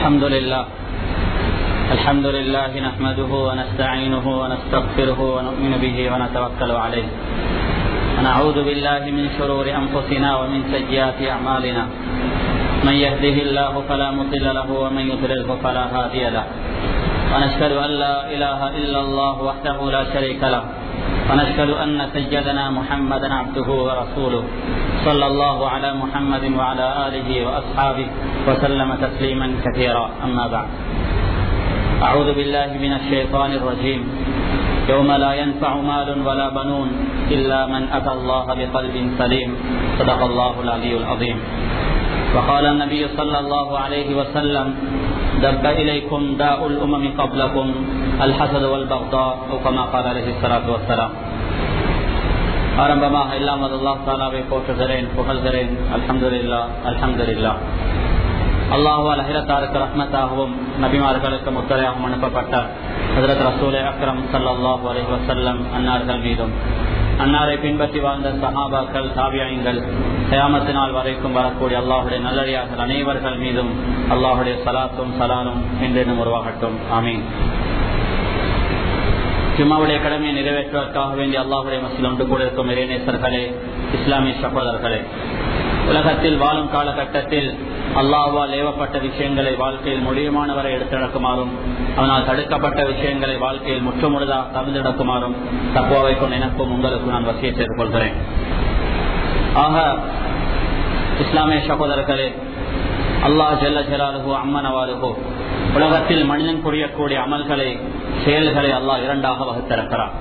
الحمد لله الحمد لله نحمده ونستعينه ونستغفره ونؤمن به ونتوكل عليه ونعوذ بالله من شرور أنفسنا ومن سيئات أعمالنا من يهده الله فلا مضل له ومن يضلله فلا هادي له ونشهد أن لا إله إلا الله وحده لا شريك له ونشهد أن سيدنا محمدا عبده ورسوله صلى الله على محمد وعلى آله وأصحابه وسلم تسليما كثيرا أما بعد أعوذ بالله من الشيطان الرجيم يوم لا ينفع مال ولا بنون إلا من أتى الله بقلب سليم صدق الله العلي العظيم وقال النبي صلى الله عليه وسلم دب إليكم داء الأمم قبلكم الحسد والبغضاء أو كما قال عليه الصلاة والسلام ஆரம்பமாக இல்லாமல் அல்லாஹ் தாலாவை போற்றுகிறேன் புகழ்கிறேன் அல்ஹம்துலில்லா அல்ஹம்துலில்லா அல்லாஹுவால் அஹிரத்தாருக்கு ரஹ்மத்தாகவும் நபிமார்களுக்கு முத்தரையாகவும் அனுப்பப்பட்ட ஹசரத் ரசூலே அக்ரம் சல்லாஹூ அலி வசல்லம் அன்னார்கள் மீதும் அன்னாரை பின்பற்றி வாழ்ந்த சஹாபாக்கள் தாபியாயங்கள் கயாமத்தினால் வரைக்கும் வரக்கூடிய அல்லாஹுடைய நல்லடியார்கள் அனைவர்கள் மீதும் அல்லாஹுடைய சலாத்தும் சலானும் என்றென்னும் உருவாகட்டும் ஆமீன் ஜும்மாவுடைய கடமையை நிறைவேற்றுவதற்காக வேண்டிய அல்லாஹுடைய மசில் ஒன்று கூட இருக்கும் இறைநேசர்களே இஸ்லாமிய சகோதரர்களே உலகத்தில் வாழும் காலகட்டத்தில் அல்லாஹால் ஏவப்பட்ட விஷயங்களை வாழ்க்கையில் முடியுமானவரை எடுத்து நடக்குமாறும் அவனால் தடுக்கப்பட்ட விஷயங்களை வாழ்க்கையில் முற்றுமுழுதாக தவிர்த்து நடக்குமாறும் தப்புவாவை கொண்டு எனக்கும் உங்களுக்கும் நான் வசிய செய்து கொள்கிறேன் ஆக இஸ்லாமிய சகோதரர்களே அல்லாஹ் ஜல்ல ஜலாலுகோ அம்மனவாலுகோ உலகத்தில் மனிதன் புரியக்கூடிய அமல்களை செயல்களை அல்லாஹ் இரண்டாக வகுத்திருக்கிறார்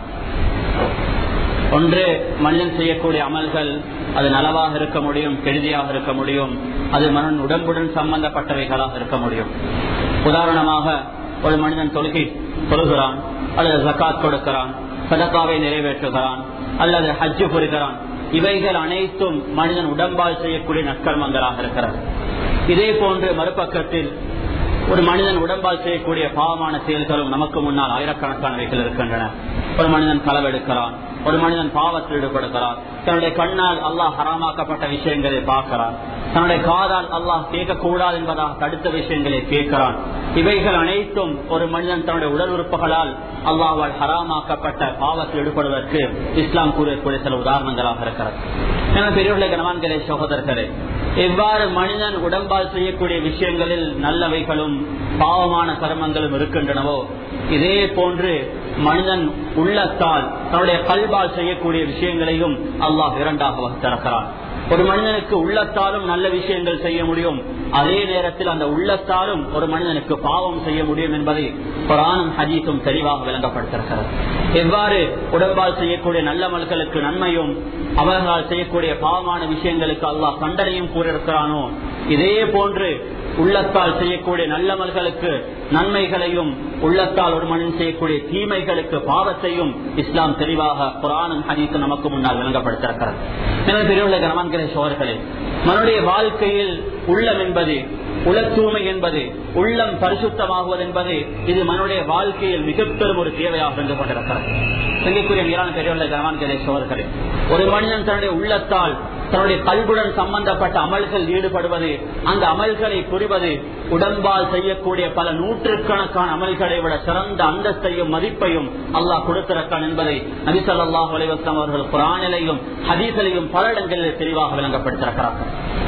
ஒன்று மனிதன் செய்யக்கூடிய அமல்கள் அது நலவாக இருக்க முடியும் கெடுதியாக இருக்க முடியும் அது மனன் உடம்புடன் சம்பந்தப்பட்டவைகளாக இருக்க முடியும் உதாரணமாக ஒரு மனிதன் தொழுகை தொழுகிறான் அல்லது ஜக்காத் கொடுக்கிறான் சதக்காவை நிறைவேற்றுகிறான் அல்லது ஹஜ்ஜு புரிகிறான் இவைகள் அனைத்தும் மனிதன் உடம்பால் செய்யக்கூடிய நற்கர்மங்களாக இருக்கிறது இதே போன்று மறுபக்கத்தில் ஒரு மனிதன் உடம்பால் செய்யக்கூடிய பாவமான செயல்களும் நமக்கு முன்னால் ஆயிரக்கணக்கானவைகள் இருக்கின்றன ஒரு மனிதன் களவெடுக்கிறான் ஒரு மனிதன் பாவத்தில் ஈடுபடுகிறார் தன்னுடைய கண்ணால் அல்லாஹ் ஹராமாக்கப்பட்ட விஷயங்களை பார்க்கிறான் தன்னுடைய காதால் அல்லாஹ் கேட்கக்கூடாது என்பதாக தடுத்த விஷயங்களை கேட்கிறான் இவைகள் அனைத்தும் ஒரு மனிதன் தன்னுடைய உடல் உறுப்புகளால் அல்லாஹால் ஹராமாக்கப்பட்ட பாவத்தில் ஈடுபடுவதற்கு இஸ்லாம் கூறக்கூடிய சில உதாரணங்களாக இருக்கிறது என பெரியவர்களே கனவான்களே சகோதரர்களே எவ்வாறு மனிதன் உடம்பால் செய்யக்கூடிய விஷயங்களில் நல்லவைகளும் பாவமான கர்மங்களும் இருக்கின்றனவோ இதே போன்று மனிதன் உள்ளத்தால் தன்னுடைய கல்வால் செய்யக்கூடிய விஷயங்களையும் அல்லாஹ் இரண்டாக வகுத்திருக்கிறான் ஒரு மனிதனுக்கு உள்ளத்தாலும் நல்ல விஷயங்கள் செய்ய முடியும் அதே நேரத்தில் அந்த உள்ளத்தாலும் ஒரு மனிதனுக்கு பாவம் செய்ய முடியும் என்பதை புராணம் ஹதீஸும் தெளிவாக விளங்கப்படுத்திருக்கிறது எவ்வாறு உடம்பால் செய்யக்கூடிய நல்ல மல்களுக்கு நன்மையும் அவர்களால் செய்யக்கூடிய பாவமான விஷயங்களுக்கு அல்லாஹ் தண்டனையும் கூறியிருக்கிறானோ இதே போன்று உள்ளத்தால் செய்யக்கூடிய நல்லமல்களுக்கு நன்மைகளையும் உள்ளத்தால் ஒரு மனிதன் செய்யக்கூடிய தீமைகளுக்கு பாவத்தையும் இஸ்லாம் தெளிவாக புராணம் ஹதீஸ் நமக்கு முன்னால் விளங்கப்படுத்திருக்கிறது எனவே பெரியவுள்ள கனவான்களே சோழர்களே மனுடைய வாழ்க்கையில் உள்ளம் என்பது உல தூய்மை என்பது உள்ளம் பரிசுத்தமாகுவது என்பது இது மனுடைய வாழ்க்கையில் மிக பெரும் ஒரு தேவையாக இருந்து கொண்டிருக்கிறது சிங்கக்குரிய மீரான பெரியவுள்ள கனவான்களே சோழர்களே ஒரு மனிதன் தன்னுடைய உள்ளத்தால் தன்னுடைய கல்வுடன் சம்பந்தப்பட்ட அமல்கள் ஈடுபடுவது அந்த அமல்களை புரிவது உடம்பால் செய்யக்கூடிய பல நூற்றுக்கணக்கான அமல்களை விட சிறந்த அந்தஸ்தையும் மதிப்பையும் அல்லாஹ் கொடுத்திருக்கான் என்பதை நபிசல்லாஹ் அலைவசம் அவர்கள் குரானிலையும் ஹதீசலையும் பல இடங்களில் தெளிவாக விளங்கப்படுத்திருக்கிறார்கள்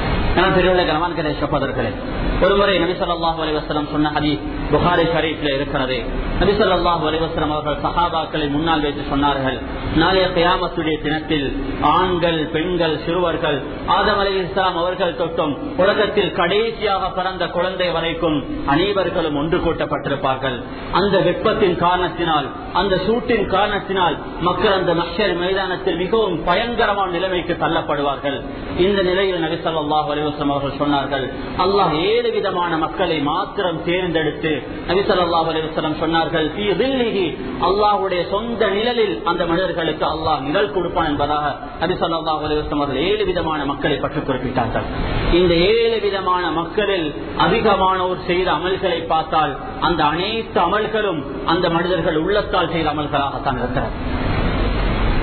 ஒருமுறை நபிசல்லாஹு அலிவசலம் சொன்ன ஹதி புகாரி ஷரீப்ல இருக்கிறது நபிசல்லாஹு அலிவசலம் அவர்கள் சஹாபாக்களை முன்னால் வைத்து சொன்னார்கள் நாளைய கயாமத்துடைய தினத்தில் ஆண்கள் பெண்கள் சிறுவர்கள் ஆதம் அலி இஸ்லாம் அவர்கள் தொட்டும் உலகத்தில் கடைசியாக பிறந்த குழந்தை வரைக்கும் அனைவர்களும் ஒன்று கூட்டப்பட்டிருப்பார்கள் அந்த வெப்பத்தின் காரணத்தினால் அந்த சூட்டின் காரணத்தினால் மக்கள் அந்த மஷர் மைதானத்தில் மிகவும் பயங்கரமான நிலைமைக்கு தள்ளப்படுவார்கள் இந்த நிலையில் நபிசல்லாஹு அலிவசம் அவர்கள் சொன்னார்கள் அல்லாஹ் ஏழு விதமான மக்களை மாத்திரம் தேர்ந்தெடுத்து நபிசல்லாஹு அலிவசலம் சொன்னார்கள் அல்லாஹுடைய சொந்த நிழலில் அந்த மனிதர்களுக்கு அல்லாஹ் நிழல் கொடுப்பான் என்பதாக நபிசல்லாஹு அலிவசம் அவர்கள் ஏழு விதமான மக்களை பற்றி குறிப்பிட்டார்கள் இந்த ஏழு விதமான மக்களில் அதிகமானோர் செய்த அமல்களை பார்த்தால் அந்த அனைத்து அமல்களும் அந்த மனிதர்கள் உள்ளத்தால் செய்த அமல்களாகத்தான் இருக்கிறது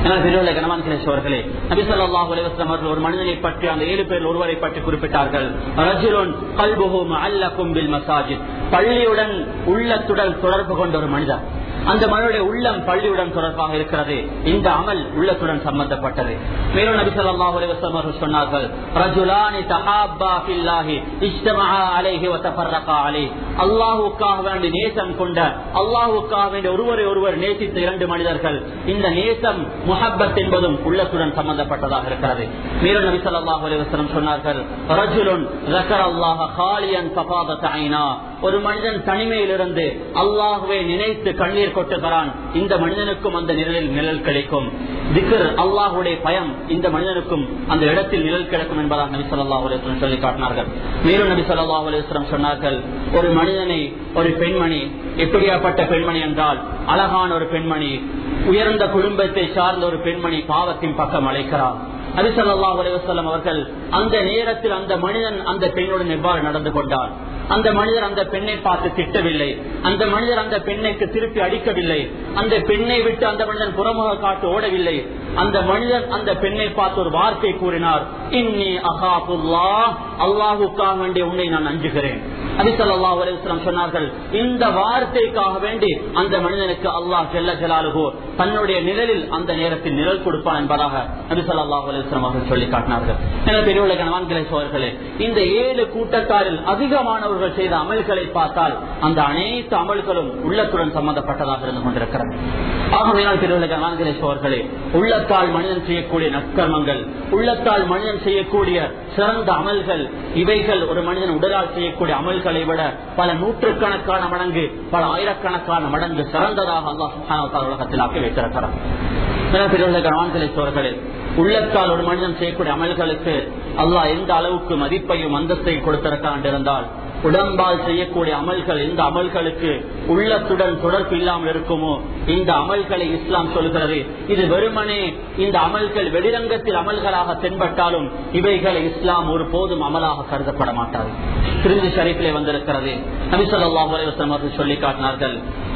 அவர்களே நபி சொல்லாஹ் அலிவஸ்லாம் அவர்கள் ஒரு மனிதனை பற்றி அந்த ஏழு பேர் ஒருவரை பற்றி குறிப்பிட்டார்கள் ரஜுலுன் கல்புஹும் அல்லக்கும் பில் மசாஜித் பள்ளியுடன் உள்ளத்துடன் தொடர்பு கொண்ட ஒரு மனிதர் அந்த மனிதனுடைய உள்ளம் பள்ளியுடன் தொடர்பாக இருக்கிறது இந்த அமல் உள்ளத்துடன் சம்பந்தப்பட்டது மேலும் நபி ஸல்லல்லாஹு அலைஹி வஸல்லம் அவர்கள் சொன்னார்கள் ரஜுலானி தஹாப்பா ஃபில்லாஹி இஜ்தமஆ அலைஹி வ தஃபர்ரகா அலைஹி அல்லாஹ்வுக்காக வேண்டி நேசம் கொண்ட அல்லாஹ்வுக்காக வேண்டி ஒருவரை ஒருவர் நேசித்த இரண்டு மனிதர்கள் இந்த நேசம் முஹப்பத் என்பதும் உள்ளத்துடன் சம்பந்தப்பட்டதாக இருக்கிறது மேலும் நபி ஸல்லல்லாஹு அலைஹி வஸல்லம் சொன்னார்கள் ரஜுலுன் ذكر الله خاليا ففاضت عينا ஒரு மனிதன் தனிமையிலிருந்து அல்லாஹுவை நினைத்து கண்ணீர் கொட்டுகிறான் இந்த மனிதனுக்கும் அந்த நிழலில் நிழல் கிடைக்கும் திக்கர் அல்லாஹுடைய பயம் இந்த மனிதனுக்கும் அந்த இடத்தில் நிழல் கிடைக்கும் என்பதாக நபி சொல்லாஹ் அலுவலம் சொல்லி காட்டினார்கள் மேலும் நபி சொல்லாஹ் அலுவலம் சொன்னார்கள் ஒரு மனிதனை ஒரு பெண்மணி எப்படியாப்பட்ட பெண்மணி என்றால் அழகான ஒரு பெண்மணி உயர்ந்த குடும்பத்தை சார்ந்த ஒரு பெண்மணி பாவத்தின் பக்கம் அழைக்கிறார் அலிசல்லாஹ் அலுவலம் அவர்கள் அந்த நேரத்தில் அந்த மனிதன் அந்த பெண்ணுடன் எவ்வாறு நடந்து கொண்டார் அந்த மனிதர் அந்த பெண்ணை பார்த்து திட்டவில்லை அந்த மனிதர் அந்த பெண்ணைக்கு திருப்பி அடிக்கவில்லை அந்த பெண்ணை விட்டு அந்த மனிதன் புறமுக காட்டு ஓடவில்லை அந்த மனிதன் அந்த பெண்ணை பார்த்து ஒரு வார்த்தை கூறினார் இன்னி அகாபுல்லா அல்லாஹுக்காக வேண்டிய உன்னை நான் அஞ்சுகிறேன் அபிசல்லா அலுவலம் சொன்னார்கள் இந்த வார்த்தைக்காக வேண்டி அந்த மனிதனுக்கு அல்லாஹ் செல்ல ஜலாலுகோ தன்னுடைய நிழலில் அந்த நேரத்தில் நிழல் கொடுப்பான் என்பதாக நபிசல்லாஹ் அலுவலம் அவர்கள் சொல்லி காட்டினார்கள் என பெரியவுள்ள கணவான்களை சோழர்களே இந்த ஏழு கூட்டத்தாரில் அதிகமானவர்கள் செய்த அமல்களை பார்த்தால் அந்த அனைத்து அமல்களும் உள்ளத்துடன் சம்பந்தப்பட்டதாக இருந்து கொண்டிருக்கிறது ஆகவேனால் பெரியவுள்ள கணவான்களை சோழர்களே உள்ளத்தால் மனிதன் செய்யக்கூடிய நற்கர்மங்கள் உள்ளத்தால் மனிதன் செய்யக்கூடிய சிறந்த அமல்கள் இவைகள் ஒரு மனிதன் உடலால் செய்யக்கூடிய அமல்களை விட பல நூற்றுக்கணக்கான மடங்கு பல ஆயிரக்கணக்கான மடங்கு சிறந்ததாக அல்லாஹ் உலகத்தில் ஆக்கி வைத்திருக்கிறார் கணவான்களை உள்ளத்தால் ஒரு மனிதன் செய்யக்கூடிய அமல்களுக்கு அல்லாஹ் எந்த அளவுக்கு மதிப்பையும் அந்தஸ்தையும் கொடுத்திருக்கான் இருந்தால் உடம்பால் செய்யக்கூடிய அமல்கள் இந்த அமல்களுக்கு உள்ளத்துடன் தொடர்பு இல்லாமல் இருக்குமோ இந்த அமல்களை இஸ்லாம் சொல்கிறது இது வெறுமனே இந்த அமல்கள் வெளிரங்கத்தில் அமல்களாக தென்பட்டாலும் இவைகளை இஸ்லாம் ஒரு போதும் அமலாக கருதப்பட மாட்டாது திருந்தி ஷரீஃபிலே வந்திருக்கிறது நபிசல்லாஹ் அவர்கள் சொல்லி காட்டினார்கள்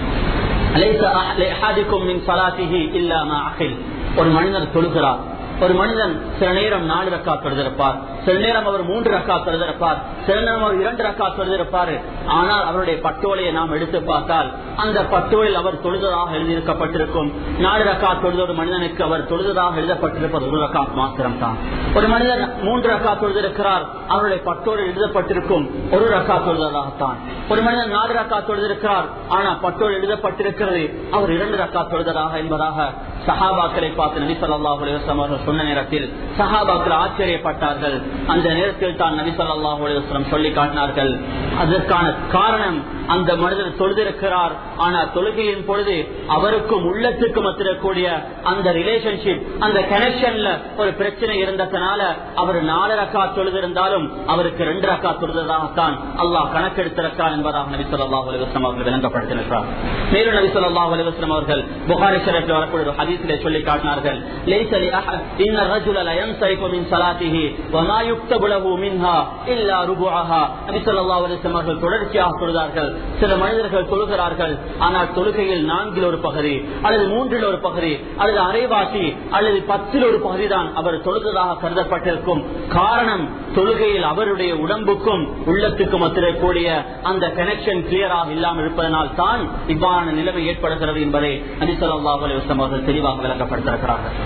ஒரு மனிதர் தொழுகிறார் ஒரு மனிதன் சில நேரம் நாலு ரக்கா தொழுதிருப்பார் சில நேரம் அவர் மூன்று ரக்கா தொழுதிருப்பார் சில நேரம் அவர் இரண்டு ரக்கா தொழுதிருப்பார் ஆனால் அவருடைய பட்டோலையை நாம் எடுத்து பார்த்தால் அந்த பட்டோலில் அவர் தொழுததாக எழுதியிருக்கப்பட்டிருக்கும் நாலு ரக்கா தொழுத ஒரு மனிதனுக்கு அவர் தொழுததாக எழுதப்பட்டிருப்பது ஒரு ரக்கா மாத்திரம் தான் ஒரு மனிதன் மூன்று ரக்கா தொழுதிருக்கிறார் அவருடைய பட்டோலில் எழுதப்பட்டிருக்கும் ஒரு ரக்கா தொழுதலாகத்தான் ஒரு மனிதன் நாலு ரக்கா தொழுதிருக்கிறார் ஆனா பட்டோல் எழுதப்பட்டிருக்கிறது அவர் இரண்டு ரக்கா தொழுதலாக என்பதாக சஹாபாக்களை பார்த்து நபி சொல்லாஹ் அவர்கள் சொன்ன நேரத்தில் சஹாபாக்கள் ஆச்சரியப்பட்டார்கள் அந்த நேரத்தில் தான் நபி சொல்லாஹ் அலுவலம் சொல்லி காட்டினார்கள் அதற்கான காரணம் அந்த மனிதர் தொழுதிருக்கிறார் ஆனா தொழுகையின் பொழுது அவருக்கும் உள்ளத்துக்கும் மத்திரக்கூடிய அந்த ரிலேஷன்ஷிப் அந்த கனெக்ஷன்ல ஒரு பிரச்சனை இருந்ததுனால அவர் நாலு ரக்கா தொழுதிருந்தாலும் அவருக்கு ரெண்டு ரக்கா தொழுததாகத்தான் அல்லாஹ் கணக்கெடுத்திருக்கார் என்பதாக நபி சொல்லாஹ் அலுவலம் அவர்கள் விளங்கப்படுத்தினார் மேலும் நபி சொல்லாஹ் அலுவலம் அவர்கள் புகாரி ஷரத்தில் வரக்கூடிய ஒரு ஹதீஸிலே சொல்லி காட்டினார்கள் إن الرجل لا ينصرف من صلاته وما يكتب له منها إلا ربعها நபி ஸல்லல்லாஹு அலைஹி வஸல்லம் அவர்கள் தொடர்ச்சியாக தொழுதார்கள் சில மனிதர்கள் தொழுகிறார்கள் ஆனால் தொழுகையில் நான்கில் ஒரு பகுதி அல்லது மூன்றில் ஒரு பகுதி அல்லது அரைவாசி அல்லது பத்தில் ஒரு பகுதி தான் அவர் தொழுததாக கருதப்பட்டிருக்கும் காரணம் தொழுகையில் அவருடைய உடம்புக்கும் உள்ளத்துக்கும் கூடிய அந்த கனெக்ஷன் கிளியராக இல்லாமல் இருப்பதனால் தான் இவ்வாறான நிலைமை ஏற்படுகிறது என்பதை நபி ஸல்லல்லாஹு அலைஹி வஸல்லம் அவர்கள் தெளிவாக விளக்கப்படுத்திருக்கிறார்கள்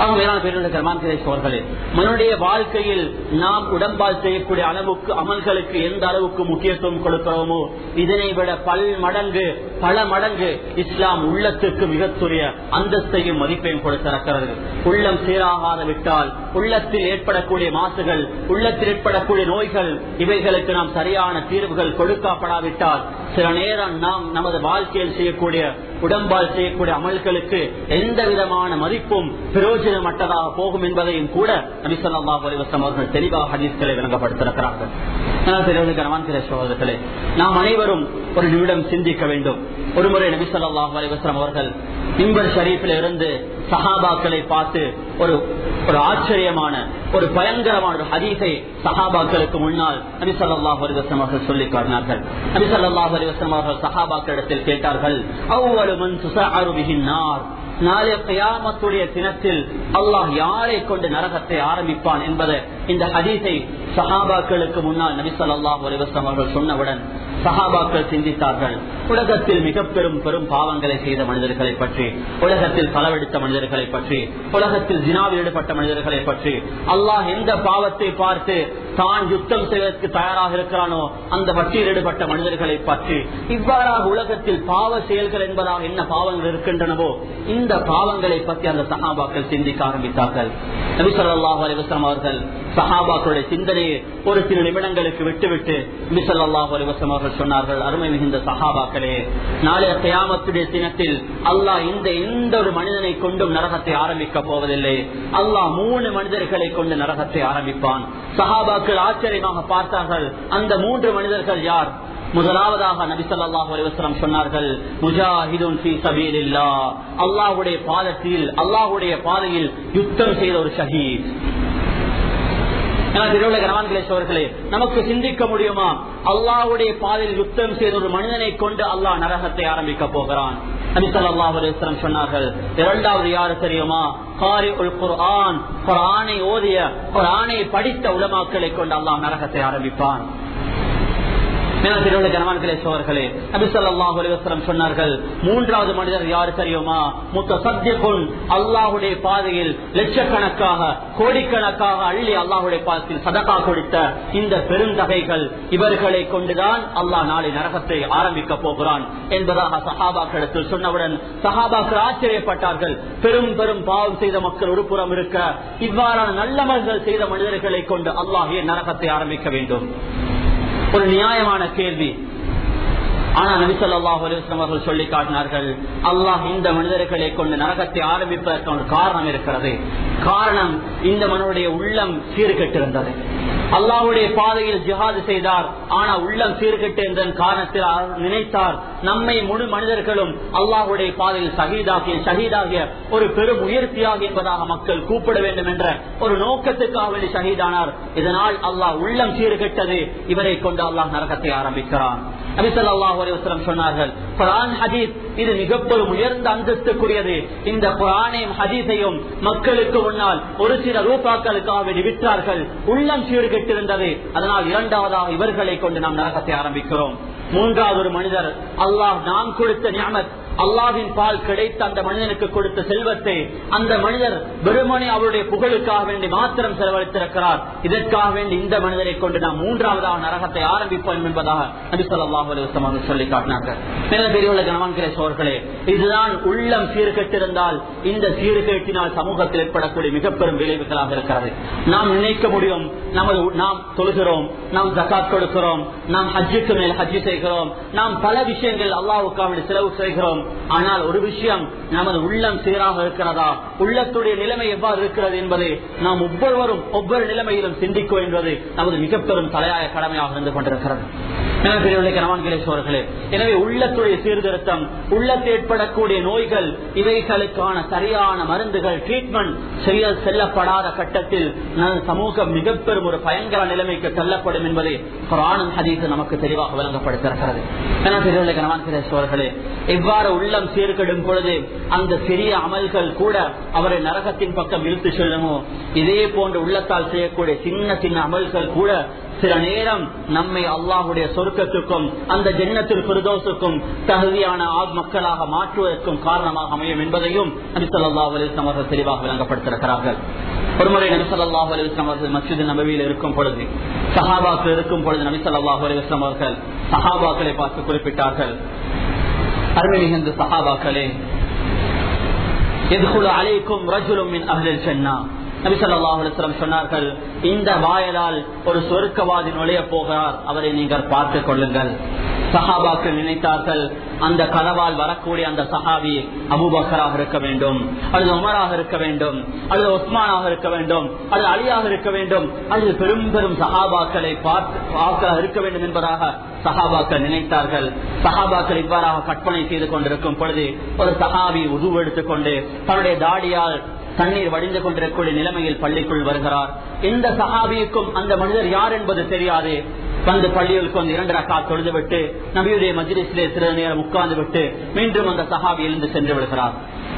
மனுடைய வாழ்க்கையில் நாம் உடம்பால் செய்யக்கூடிய அளவுக்கு அமல்களுக்கு எந்த அளவுக்கு முக்கியத்துவம் கொடுக்கிறோமோ இதனை விட பல் மடங்கு பல மடங்கு இஸ்லாம் உள்ளத்துக்கு மிகத்துரிய அந்தஸ்தையும் மதிப்பையும் கொடுத்திருக்கிறது உள்ளம் சீராகாத விட்டால் உள்ளத்தில் ஏற்படக்கூடிய மாசுகள் உள்ளத்தில் ஏற்படக்கூடிய நோய்கள் இவைகளுக்கு நாம் சரியான தீர்வுகள் கொடுக்கப்படாவிட்டால் சில நேரம் நாம் நமது வாழ்க்கையில் செய்யக்கூடிய உடம்பால் செய்யக்கூடிய அமல்களுக்கு எந்த விதமான மதிப்பும் பிரயோஜனமற்றதாக போகும் என்பதையும் கூட நபிசல்லா அலிவசம் அவர்கள் தெளிவாக ஹதீஸ்களை விளங்கப்படுத்திருக்கிறார்கள் சோதர்களே நாம் அனைவரும் ஒரு நிமிடம் சிந்திக்க வேண்டும் ஒருமுறை நபிசல்லாஹ் அலிவசம் அவர்கள் இம்பர் ஷரீஃபில் இருந்து சஹாபாக்களை பார்த்து ஒரு ஒரு ஆச்சரியமான ஒரு பயங்கரமான ஒரு ஹதீஸை சஹாபாக்களுக்கு முன்னால் நபி சல்லாஹ் அலிவசம் அவர்கள் சொல்லி காட்டினார்கள் நபி சல்லாஹ் அலிவசம் அவர்கள் சஹாபாக்களிடத்தில் கேட்டார்கள் அவ்வளவு நாளைய கயாமத்துடைய தினத்தில் அல்லாஹ் யாரை கொண்டு நரகத்தை ஆரம்பிப்பான் என்பதை இந்த ஹதீஸை சஹாபாக்களுக்கு முன்னால் நபிசல்லாஹ் அலிவசம் அவர்கள் சொன்னவுடன் சஹாபாக்கள் சிந்தித்தார்கள் உலகத்தில் மிக பெரும் பெரும் பாவங்களை செய்த மனிதர்களை பற்றி உலகத்தில் களவெடுத்த மனிதர்களை பற்றி உலகத்தில் ஜினாவில் ஈடுபட்ட மனிதர்களை பற்றி அல்லாஹ் எந்த பாவத்தை பார்த்து தான் யுத்தம் செய்வதற்கு தயாராக இருக்கிறானோ அந்த வட்டியில் ஈடுபட்ட மனிதர்களை பற்றி இவ்வாறாக உலகத்தில் பாவ செயல்கள் என்பதாக என்ன பாவங்கள் இருக்கின்றனவோ இந்த பாவங்களை பற்றி அந்த சஹாபாக்கள் சிந்திக்க ஆரம்பித்தார்கள் நபி சொல்லாஹ் அலிவசம் அவர்கள் சஹாபாக்களுடைய சிந்தனையை ஒரு சில நிமிடங்களுக்கு விட்டுவிட்டு நபி சொல்லாஹ் அலிவசம் அவர்கள் சொன்னார்கள் அருமை மிகுந்த சஹாபாக்களே நாளைய கயாமத்துடைய தினத்தில் அல்லாஹ் இந்த எந்த ஒரு மனிதனை கொண்டும் நரகத்தை ஆரம்பிக்க போவதில்லை அல்லாஹ் மூணு மனிதர்களை கொண்டு நரகத்தை ஆரம்பிப்பான் சஹாபாக்கள் ஆச்சரியமாக பார்த்தார்கள் அந்த மூன்று மனிதர்கள் யார் முதலாவதாக நபி சொல்லாஹு அலிவசலம் சொன்னார்கள் முஜாஹிதுன் ஃபீ சபீலில்லா அல்லாஹ்வுடைய பாதத்தில் அல்லாஹ்வுடைய பாதையில் யுத்தம் செய்த ஒரு ஷஹீத் அவர்களே நமக்கு சிந்திக்க முடியுமா அல்லாஹுடைய பாதையில் யுத்தம் செய்த ஒரு மனிதனை கொண்டு அல்லாஹ் நரகத்தை ஆரம்பிக்க போகிறான் நபிசல்லாஹுலம் சொன்னார்கள் இரண்டாவது யாரு தெரியுமா காரி உல் குர்ஆன் குரானை ஓதிய குரானை படித்த உலமாக்களை கொண்டு அல்லாஹ் நரகத்தை ஆரம்பிப்பான் சொன்னார்கள் மூன்றாவது மனிதர் யாரு தெரியுமா முத்த சத்தியகுன் அல்லாஹுடைய பாதையில் லட்சக்கணக்காக கோடிக்கணக்காக அள்ளி அல்லாஹுடைய பாதத்தில் சதகா கொடுத்த இந்த பெருந்தகைகள் இவர்களை கொண்டுதான் அல்லாஹ் நாளை நரகத்தை ஆரம்பிக்க போகிறான் என்பதாக சஹாபாக்களிடத்தில் சொன்னவுடன் சஹாபாக்கள் ஆச்சரியப்பட்டார்கள் பெரும் பெரும் பாவம் செய்த மக்கள் ஒரு புறம் இருக்க இவ்வாறான நல்லவர்கள் செய்த மனிதர்களை கொண்டு அல்லாஹே நரகத்தை ஆரம்பிக்க வேண்டும் ஒரு நியாயமான கேள்வி ஆனா நபிசல்லாஹ் அலுவலம் அவர்கள் சொல்லி காட்டினார்கள் அல்லாஹ் இந்த மனிதர்களை கொண்டு நரகத்தை ஆரம்பிப்பதற்கு ஒரு காரணம் இருக்கிறது காரணம் இந்த மனுடைய உள்ளம் சீர்கெட்டிருந்தது அல்லாஹுடைய பாதையில் ஜிஹாது செய்தார் ஆனா உள்ளம் சீர்கெட்டு இருந்த காரணத்தில் அவர் நினைத்தார் நம்மை முழு மனிதர்களும் அல்லாஹுடைய பாதையில் சகிதாகிய சகிதாகிய ஒரு பெரும் உயர்த்தியாக என்பதாக மக்கள் கூப்பிட வேண்டும் என்ற ஒரு நோக்கத்துக்காக வேண்டி ஷஹீதானார் இதனால் அல்லாஹ் உள்ளம் சீர்கெட்டது இவரை கொண்டு அல்லாஹ் நரகத்தை ஆரம்பிக்கிறான் நபிசல்லாஹ் அலிவசலம் சொன்னார்கள் குரான் ஹதீஸ் இது மிக பெரும் உயர்ந்த அந்தஸ்துக்குரியது இந்த குரானையும் ஹதீஸையும் மக்களுக்கு முன்னால் ஒரு சில ரூபாக்களுக்காக விற்றார்கள் உள்ளம் சீர்கெட்டிருந்தது அதனால் இரண்டாவதாக இவர்களை கொண்டு நாம் நரகத்தை ஆரம்பிக்கிறோம் மூன்றாவது ஒரு மனிதர் அல்லாஹ் நாம் கொடுத்த ஞாபத் அல்லாவின் பால் கிடைத்த அந்த மனிதனுக்கு கொடுத்த செல்வத்தை அந்த மனிதர் வெறுமனே அவருடைய புகழுக்காக வேண்டி மாத்திரம் செலவழித்திருக்கிறார் இதற்காக வேண்டி இந்த மனிதரை கொண்டு நாம் மூன்றாவதாக நரகத்தை ஆரம்பிப்போம் என்பதாக நபி சொல்லாஹ் அலுவலமாக சொல்லி காட்டினார்கள் பெரியவர்கள கனவான்கிற சோர்களே இதுதான் உள்ளம் சீர்கெட்டிருந்தால் இந்த சீர்கேட்டினால் சமூகத்தில் ஏற்படக்கூடிய மிக பெரும் விளைவுகளாக இருக்கிறது நாம் நினைக்க முடியும் நமது நாம் தொழுகிறோம் நாம் ஜக்காத் கொடுக்கிறோம் நாம் ஹஜ்ஜுக்கு மேல் ஹஜ்ஜு செய்கிறோம் நாம் பல விஷயங்கள் அல்லாவுக்காக செலவு செய்கிறோம் ஆனால் ஒரு விஷயம் நமது உள்ளம் சீராக இருக்கிறதா உள்ளத்துடைய நிலைமை எவ்வாறு இருக்கிறது என்பதை நாம் ஒவ்வொருவரும் ஒவ்வொரு நிலைமையிலும் சிந்திக்கும் என்பது நமது மிக பெரும் தலையாய கடமையாக இருந்து கொண்டிருக்கிறது கணவான்களேஸ்வர்களே எனவே உள்ளத்துடைய சீர்திருத்தம் உள்ளத்தில் ஏற்படக்கூடிய நோய்கள் இவைகளுக்கான சரியான மருந்துகள் ட்ரீட்மெண்ட் செய்ய செல்லப்படாத கட்டத்தில் சமூகம் மிக பெரும் ஒரு பயங்கர நிலைமைக்கு தள்ளப்படும் என்பதை குரானும் ஹதீஸ் நமக்கு தெளிவாக விளங்கப்படுத்திருக்கிறது கணவான்களேஸ்வர்களே எவ்வாறு உள்ளம் சீர்கெடும் பொழுது அந்த சிறிய அமல்கள் கூட அவரை நரகத்தின் பக்கம் இழுத்து செல்லுமோ இதே போன்ற உள்ளத்தால் செய்யக்கூடிய சின்ன சின்ன அமல்கள் கூட சில நேரம் நம்மை அல்லாஹுடைய சொர்க்கத்துக்கும் அந்த ஜென்னத்தில் பிரதோசுக்கும் தகுதியான மக்களாக மாற்றுவதற்கும் காரணமாக அமையும் என்பதையும் நபிசல்லா அலிஸ்லாம் அவர்கள் தெளிவாக விளங்கப்படுத்திருக்கிறார்கள் ஒருமுறை நபிசல்லாஹு அலிஸ்லாம் அவர்கள் மசித் நபவியில் இருக்கும் பொழுது சஹாபாக்கள் இருக்கும் பொழுது நபிசல்லாஹு அலிஸ்லாம் அவர்கள் சஹாபாக்களை பார்த்து குறிப்பிட்டார்கள் அருமை மிகுந்த சஹாபாக்களே எதுகுழு அலைக்கும் ரஜுலும் மின் அஹ்லில் சென்னா நபிசல்லாஹுலம் சொன்னார்கள் இந்த வாயலால் ஒரு சொருக்கவாதி நுழைய போகிறார் அவரை நீங்கள் பார்த்துக் கொள்ளுங்கள் சஹாபாக்கள் நினைத்தார்கள் அந்த கதவால் வரக்கூடிய அந்த சஹாபி அபுபக்கராக இருக்க வேண்டும் அல்லது உமராக இருக்க வேண்டும் அல்லது உஸ்மானாக இருக்க வேண்டும் அல்லது அலியாக இருக்க வேண்டும் அல்லது பெரும் பெரும் சஹாபாக்களை பார்க்க இருக்க வேண்டும் என்பதாக சஹாபாக்கள் நினைத்தார்கள் சஹாபாக்கள் இவ்வாறாக கற்பனை செய்து கொண்டிருக்கும் பொழுது ஒரு சஹாபி உருவெடுத்துக் எடுத்துக்கொண்டு தன்னுடைய தாடியால் தண்ணீர் வடிந்து கொண்டிருக்கக்கூடிய நிலைமையில் பள்ளிக்குள் வருகிறார் எந்த சஹாபியுக்கும் அந்த மனிதர் யார் என்பது தெரியாது வந்து பள்ளிகளுக்கு வந்து இரண்டு ரக்கா தொழுது விட்டு நபியுடைய மஜ்லிஸிலே சிறிது நேரம் உட்கார்ந்து விட்டு மீண்டும் அந்த சஹாபி எழுந்து சென்று விடுகிறார்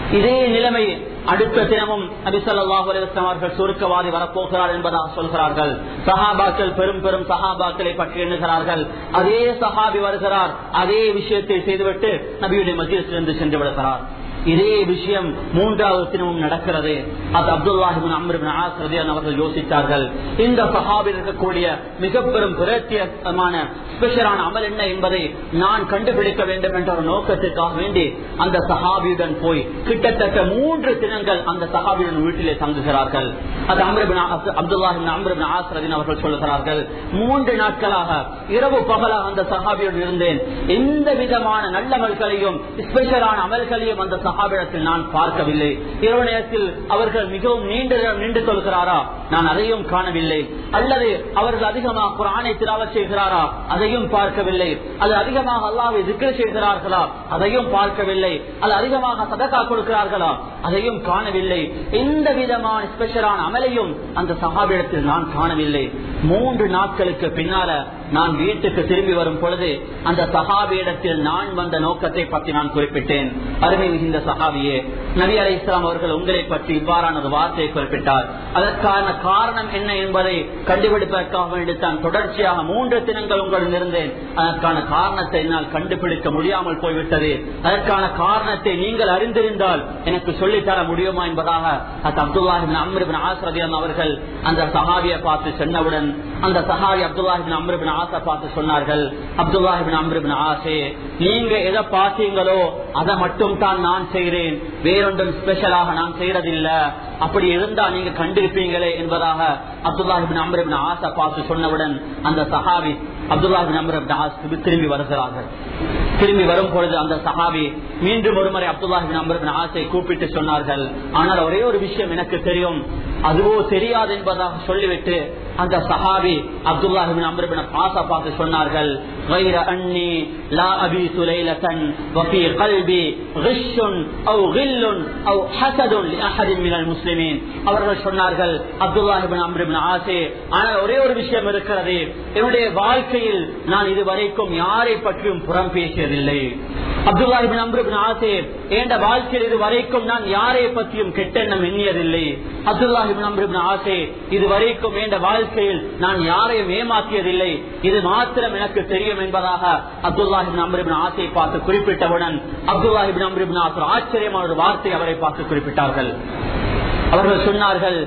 இதே நிலைமை அடுத்த தினமும் நபிசல்லாஹு அலிஸ்லாம் அவர்கள் சுருக்கவாதி வரப்போகிறார் என்பதாக சொல்கிறார்கள் சஹாபாக்கள் பெரும் பெரும் சஹாபாக்களை பற்றி எண்ணுகிறார்கள் அதே சஹாபி வருகிறார் அதே விஷயத்தை செய்துவிட்டு நபியுடைய மத்தியிலிருந்து சென்று விடுகிறார் இதே விஷயம் மூன்றாவது தினமும் நடக்கிறது அது அப்துல்லாஹிபின் அம்ருபின் ஆசிரியன் அவர்கள் யோசித்தார்கள் இந்த சஹாபில் இருக்கக்கூடிய மிக பெரும் பிரத்தியமான ஸ்பெஷலான அமல் என்ன என்பதை நான் கண்டுபிடிக்க வேண்டும் என்ற ஒரு நோக்கத்திற்காக வேண்டி அந்த சஹாபியுடன் போய் கிட்டத்தட்ட மூன்று தினங்கள் அந்த சஹாபியுடன் வீட்டிலே தங்குகிறார்கள் அது அம்ருபின் அப்துல்லாஹிபின் அம்ருபின் ஆசிரியன் அவர்கள் சொல்லுகிறார்கள் மூன்று நாட்களாக இரவு பகலாக அந்த சஹாபியுடன் இருந்தேன் எந்த விதமான நல்லமல்களையும் ஸ்பெஷலான அமல்களையும் அந்த சஹாபிடத்தில் நான் பார்க்கவில்லை இரவு நேரத்தில் அவர்கள் மிகவும் நீண்ட நேரம் நின்று கொள்கிறாரா நான் அதையும் காணவில்லை அல்லது அவர்கள் அதிகமாக குரானை திராவ செய்கிறாரா அதையும் பார்க்கவில்லை அது அதிகமாக அல்லாவை திக்கர் செய்கிறார்களா அதையும் பார்க்கவில்லை அது அதிகமாக சதக்கா கொடுக்கிறார்களா அதையும் காணவில்லை எந்த விதமான ஸ்பெஷலான அமலையும் அந்த சகாபிடத்தில் நான் காணவில்லை மூன்று நாட்களுக்கு பின்னால நான் வீட்டுக்கு திரும்பி வரும் பொழுது அந்த சகாபியிடத்தில் நான் வந்த நோக்கத்தை பற்றி நான் குறிப்பிட்டேன் அருமை மிகுந்த சகாபியே நபி அலை இஸ்லாம் அவர்கள் உங்களை பற்றி இவ்வாறான ஒரு வார்த்தையை குறிப்பிட்டார் அதற்கான காரணம் என்ன என்பதை கண்டுபிடிப்பதற்காக வேண்டி தான் தொடர்ச்சியாக மூன்று தினங்கள் உங்களுடன் இருந்தேன் அதற்கான காரணத்தை என்னால் கண்டுபிடிக்க முடியாமல் போய்விட்டது அதற்கான காரணத்தை நீங்கள் அறிந்திருந்தால் எனக்கு சொல்லித்தர முடியுமா என்பதாக அது அப்துல்லாஹிபின் அம்ருபின் ஆசிரியன் அவர்கள் அந்த சஹாபியை பார்த்து சென்றவுடன் அந்த சஹாபி அப்துல்லாஹிபின் அம்ருபின் ஆசை பார்த்து சொன்னார்கள் அப்துல்லாஹிபின் அம்ருபின் ஆசே நீங்க எதை பார்த்தீங்களோ அதை மட்டும் தான் நான் செய்கிறேன் வேறொன்றும் ஸ்பெஷலாக நான் செய்யறதில்ல அப்படி இருந்தா நீங்க கண்டிருப்பீங்களே என்பதாக அப்துல்லாஹிபின் அம்ருபின் ஆசை பார்த்து சொன்னவுடன் அந்த சஹாபி அப்துல்லாஹிபின் அம்ருபின் ஆஸ் திரும்பி வருகிறார்கள் திரும்பி வரும் பொழுது அந்த சஹாபி மீண்டும் ஒருமுறை அப்துல்லாஹிபின் அம்ருபின் ஆசை கூப்பிட்டு சொன்னார்கள் ஆனால் ஒரே ஒரு விஷயம் எனக்கு தெரியும் அதுவோ தெரியாது என்பதாக சொல்லிவிட்டு அந்த சஹாபி அப்துல்லாஹிபின் அம்ருபின் ஆசா பார்த்து சொன்னார்கள் غير أني لا أبيت ليلة وفي قلبي غش أو غل أو حسد لأحد من المسلمين அவர்கள் சொன்னார்கள் அப்துல்லாஹிபின் அம்ருபின் ஆசே ஆனால் ஒரே ஒரு விஷயம் இருக்கிறது என்னுடைய வாழ்க்கையில் நான் இதுவரைக்கும் யாரை பற்றியும் புறம் பேசியதில்லை அப்துல்லாஹிபின் அம்ருபின் ஆசே என்ற வாழ்க்கையில் இதுவரைக்கும் நான் யாரை பற்றியும் கெட்டெண்ணம் எண்ணியதில்லை அப்துல்லாஹிபின் அம்ருபின் ஆசே இதுவரைக்கும் என்ற வாழ்க்கையில் நான் யாரையும் ஏமாற்றியதில்லை இது மாத்திரம் எனக்கு தெரியும் என்பதாக அப்துல்லாஹிபின் அம்ருபின் ஆசையை பார்த்து குறிப்பிட்டவுடன் அப்துல்லாஹிபின் அம்ருபின் ஆசர் ஆச்சரியமான ஒரு வார்த்தை அவரை பார்த்து குறிப்பிட்டார்கள் அவர்கள் சொன்னார்கள்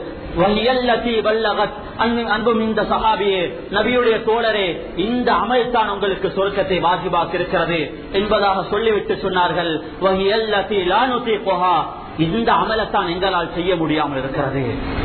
அன்பும் இந்த சகாபியே நபியுடைய தோழரே இந்த அமல் தான் உங்களுக்கு சொர்க்கத்தை வாஜிபாக்கு இருக்கிறது என்பதாக சொல்லிவிட்டு சொன்னார்கள் இந்த அமலத்தான் எங்களால் செய்ய முடியாமல் இருக்கிறது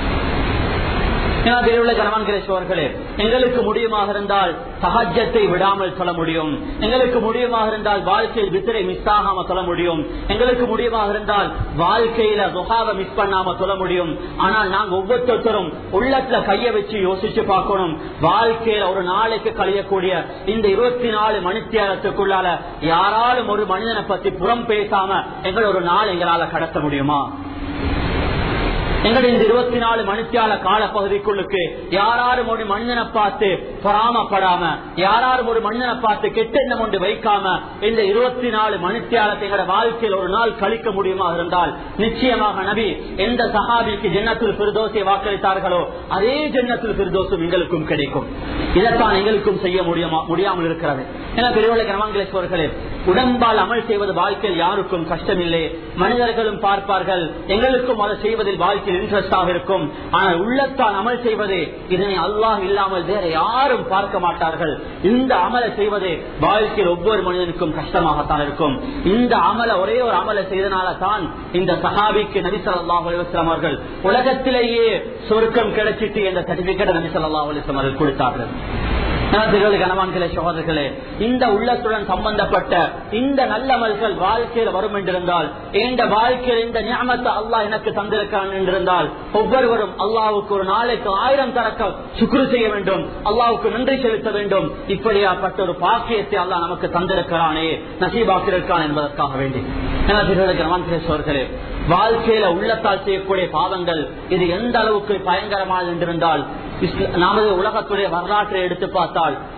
கணவன்கிறேஸ்வர்களே எங்களுக்கு முடியுமாக இருந்தால் சகஜத்தை விடாமல் சொல்ல முடியும் எங்களுக்கு முடியுமாக இருந்தால் வாழ்க்கையில் வித்திரை மிஸ் ஆகாம சொல்ல முடியும் எங்களுக்கு முடியுமாக இருந்தால் வாழ்க்கையில துகாவை மிஸ் பண்ணாம சொல்ல முடியும் ஆனால் நாங்க ஒவ்வொருத்தரும் உள்ளத்துல கைய வச்சு யோசிச்சு பார்க்கணும் வாழ்க்கையில ஒரு நாளைக்கு கழியக்கூடிய இந்த இருபத்தி நாலு மணித்தியாலத்துக்குள்ளால யாராலும் ஒரு மனிதனை பத்தி புறம் பேசாம எங்களை ஒரு நாள் எங்களால கடத்த முடியுமா எங்களுடைய இந்த இருபத்தி நாலு மணித்தியால கால பகுதிக்குள்ளுக்கு யாராரும் ஒரு மனிதனை பார்த்து பொறாமப்படாம யாராரும் ஒரு மனிதனை பார்த்து கெட்டெண்ணம் ஒன்று வைக்காம இந்த இருபத்தி நாலு மணித்தியாலத்தை எங்களோட வாழ்க்கையில் ஒரு நாள் கழிக்க முடியுமா இருந்தால் நிச்சயமாக நபி எந்த சஹாபிக்கு ஜென்னத்தில் பிரதோசியை வாக்களித்தார்களோ அதே ஜென்னத்தில் பிரதோஷம் எங்களுக்கும் கிடைக்கும் இதைத்தான் எங்களுக்கும் செய்ய முடியுமா முடியாமல் இருக்கிறது என பெரியவளை கிரமங்களேஸ்வர்களே உடம்பால் அமல் செய்வது வாழ்க்கையில் யாருக்கும் கஷ்டமில்லை மனிதர்களும் பார்ப்பார்கள் எங்களுக்கும் அதை செய்வதில் வாழ்க்கையில் இன்ட்ரெஸ்டாக இருக்கும் ஆனால் உள்ளத்தால் அமல் செய்வது இதனை அல்லாஹ் இல்லாமல் வேற யாரும் பார்க்க மாட்டார்கள் இந்த அமலை செய்வது வாழ்க்கையில் ஒவ்வொரு மனிதனுக்கும் கஷ்டமாகத்தான் இருக்கும் இந்த அமல ஒரே ஒரு அமலை செய்தனால தான் இந்த சஹாபிக்கு நபிசல்லாஹ் அலிவஸ்லாம் அவர்கள் உலகத்திலேயே சொருக்கம் கிடைச்சிட்டு என்ற சர்டிபிகேட் நபிசல்லாஹ் அலிஸ்லாம் அவர்கள் கொடுத்தார்கள் கணவான்களே சகோதரர்களே இந்த உள்ளத்துடன் சம்பந்தப்பட்ட இந்த நல்லமல்கள் வாழ்க்கையில் வரும் என்றிருந்தால் இந்த வாழ்க்கையில் இந்த ஞாபகத்தை அல்லாஹ் எனக்கு தந்திருக்கான் என்றிருந்தால் ஒவ்வொருவரும் அல்லாவுக்கு ஒரு நாளைக்கு ஆயிரம் தரக்க சுக்குரு செய்ய வேண்டும் அல்லாவுக்கு நன்றி செலுத்த வேண்டும் இப்படியாப்பட்ட ஒரு பாக்கியத்தை அல்லாஹ் நமக்கு தந்திருக்கிறானே நசீபாக்கிருக்கான் என்பதற்காக வேண்டி கணவான்களே வாழ்க்கையில உள்ளத்தால் செய்யக்கூடிய பாவங்கள் இது எந்த அளவுக்கு பயங்கரமானது என்றிருந்தால் நமது உலகத்துடைய வரலாற்றை எடுத்து பார்த்தால்